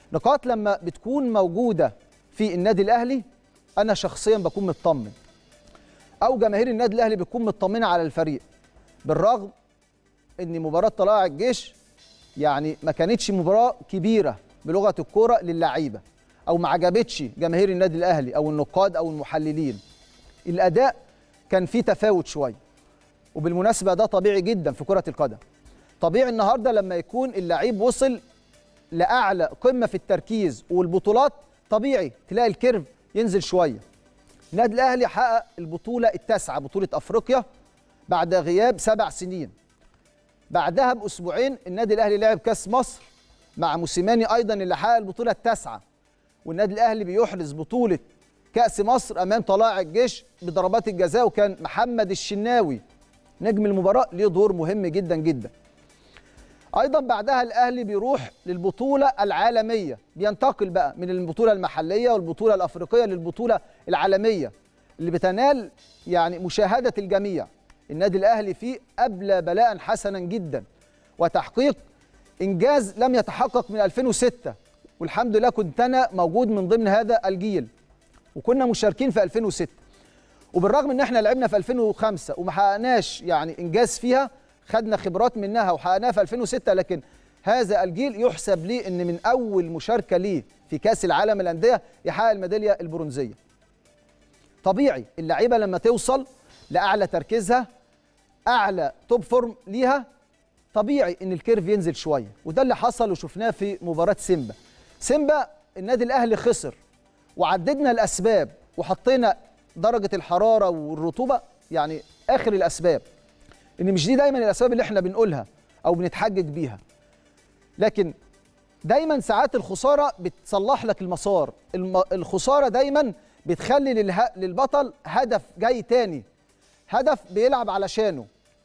نقاط لما بتكون موجوده في النادي الاهلي انا شخصيا بكون مطمن او جماهير النادي الاهلي بتكون مطمنه على الفريق بالرغم ان مباراه طلائع الجيش يعني ما كانتش مباراه كبيره بلغه الكوره للعيبه او ما عجبتش جماهير النادي الاهلي او النقاد او المحللين الاداء كان فيه تفاوت شويه وبالمناسبه ده طبيعي جدا في كره القدم طبيعي النهارده لما يكون اللعيب وصل لاعلى قمه في التركيز والبطولات طبيعي تلاقي الكيرف ينزل شويه النادي الاهلي حقق البطوله التاسعه بطوله افريقيا بعد غياب سبع سنين بعدها باسبوعين النادي الاهلي لعب كاس مصر مع موسيماني ايضا اللي حقق البطوله التاسعه والنادي الاهلي بيحرز بطوله كاس مصر امام طلائع الجيش بضربات الجزاء وكان محمد الشناوي نجم المباراه ليه دور مهم جدا جدا ايضا بعدها الاهلي بيروح للبطوله العالميه بينتقل بقى من البطوله المحليه والبطوله الافريقيه للبطوله العالميه اللي بتنال يعني مشاهده الجميع النادي الاهلي فيه ابلى بلاء حسنا جدا وتحقيق انجاز لم يتحقق من 2006 والحمد لله كنت انا موجود من ضمن هذا الجيل وكنا مشاركين في 2006 وبالرغم ان احنا لعبنا في 2005 وما حققناش يعني انجاز فيها خدنا خبرات منها وحققناها في 2006 لكن هذا الجيل يحسب لي ان من اول مشاركه ليه في كاس العالم للانديه يحقق الميداليه البرونزيه. طبيعي اللعيبه لما توصل لاعلى تركيزها اعلى توب فورم ليها طبيعي ان الكيرف ينزل شويه وده اللي حصل وشفناه في مباراه سيمبا. سيمبا النادي الاهلي خسر وعددنا الاسباب وحطينا درجه الحراره والرطوبه يعني اخر الاسباب. ان مش دي دايما الاسباب اللي احنا بنقولها او بنتحجج بيها لكن دايما ساعات الخساره بتصلح لك المسار الم... الخساره دايما بتخلي لله... للبطل هدف جاي تاني هدف بيلعب علشانه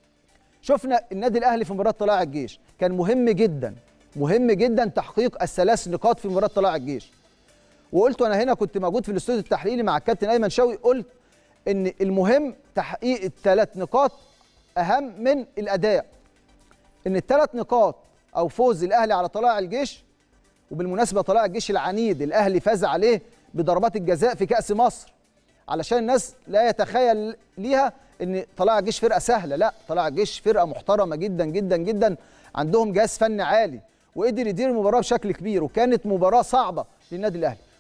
شفنا النادي الاهلي في مباراه طلائع الجيش كان مهم جدا مهم جدا تحقيق الثلاث نقاط في مباراه طلائع الجيش وقلت وانا هنا كنت موجود في الاستوديو التحليلي مع الكابتن ايمن شوقي قلت ان المهم تحقيق الثلاث نقاط اهم من الاداء ان الثلاث نقاط او فوز الاهلي على طلائع الجيش وبالمناسبه طلائع الجيش العنيد الاهلي فاز عليه بضربات الجزاء في كاس مصر علشان الناس لا يتخيل ليها ان طلائع الجيش فرقه سهله لا طلائع الجيش فرقه محترمه جدا جدا جدا عندهم جهاز فني عالي وقدر يدير المباراه بشكل كبير وكانت مباراه صعبه للنادي الاهلي